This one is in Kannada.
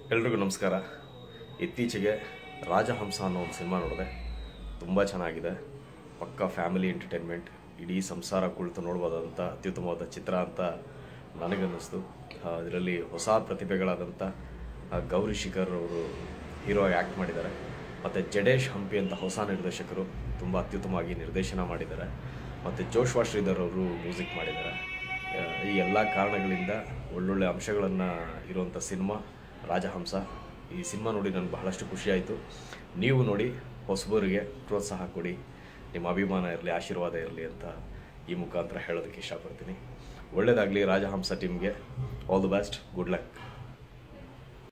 ಎಲ್ರಿಗೂ ನಮಸ್ಕಾರ ಇತ್ತೀಚೆಗೆ ರಾಜಹಂಸ ಅನ್ನೋ ಒಂದು ಸಿನಿಮಾ ನೋಡಿದೆ ತುಂಬ ಚೆನ್ನಾಗಿದೆ ಪಕ್ಕ ಫ್ಯಾಮಿಲಿ ಎಂಟರ್ಟೈನ್ಮೆಂಟ್ ಇಡೀ ಸಂಸಾರ ಕುಳಿತು ನೋಡ್ಬೋದಂಥ ಅತ್ಯುತ್ತಮವಾದ ಚಿತ್ರ ಅಂತ ನನಗನ್ನಿಸ್ತು ಇದರಲ್ಲಿ ಹೊಸ ಪ್ರತಿಭೆಗಳಾದಂಥ ಆ, ಗೌರಿ ಶಿಖರ್ ಅವರು ಹೀರೋ ಆ್ಯಕ್ಟ್ ಮಾಡಿದ್ದಾರೆ ಮತ್ತು ಜಡೇಶ್ ಹಂಪಿ ಅಂತ ಹೊಸ ನಿರ್ದೇಶಕರು ತುಂಬ ಅತ್ಯುತ್ತಮವಾಗಿ ನಿರ್ದೇಶನ ಮಾಡಿದ್ದಾರೆ ಮತ್ತು ಜೋಶ್ವಾ ಶ್ರೀಧರ್ ಅವರು ಮ್ಯೂಸಿಕ್ ಮಾಡಿದ್ದಾರೆ ಆ, ಈ ಎಲ್ಲ ಕಾರಣಗಳಿಂದ ಒಳ್ಳೊಳ್ಳೆ ಅಂಶಗಳನ್ನು ಇರುವಂಥ ಸಿನಿಮಾ ರಾಜಹಂಸ ಈ ಸಿನಿಮಾ ನೋಡಿ ನನಗೆ ಬಹಳಷ್ಟು ಖುಷಿಯಾಯಿತು ನೀವು ನೋಡಿ ಹೊಸಬರಿಗೆ ಪ್ರೋತ್ಸಾಹ ಕೊಡಿ ನಿಮ್ಮ ಅಭಿಮಾನ ಇರಲಿ ಆಶೀರ್ವಾದ ಇರಲಿ ಅಂತ ಈ ಮುಖಾಂತರ ಹೇಳೋದಕ್ಕೆ ಇಷ್ಟಪಡ್ತೀನಿ ಒಳ್ಳೆಯದಾಗಲಿ ರಾಜಹಂಸ ಟೀಮ್ಗೆ all the best good luck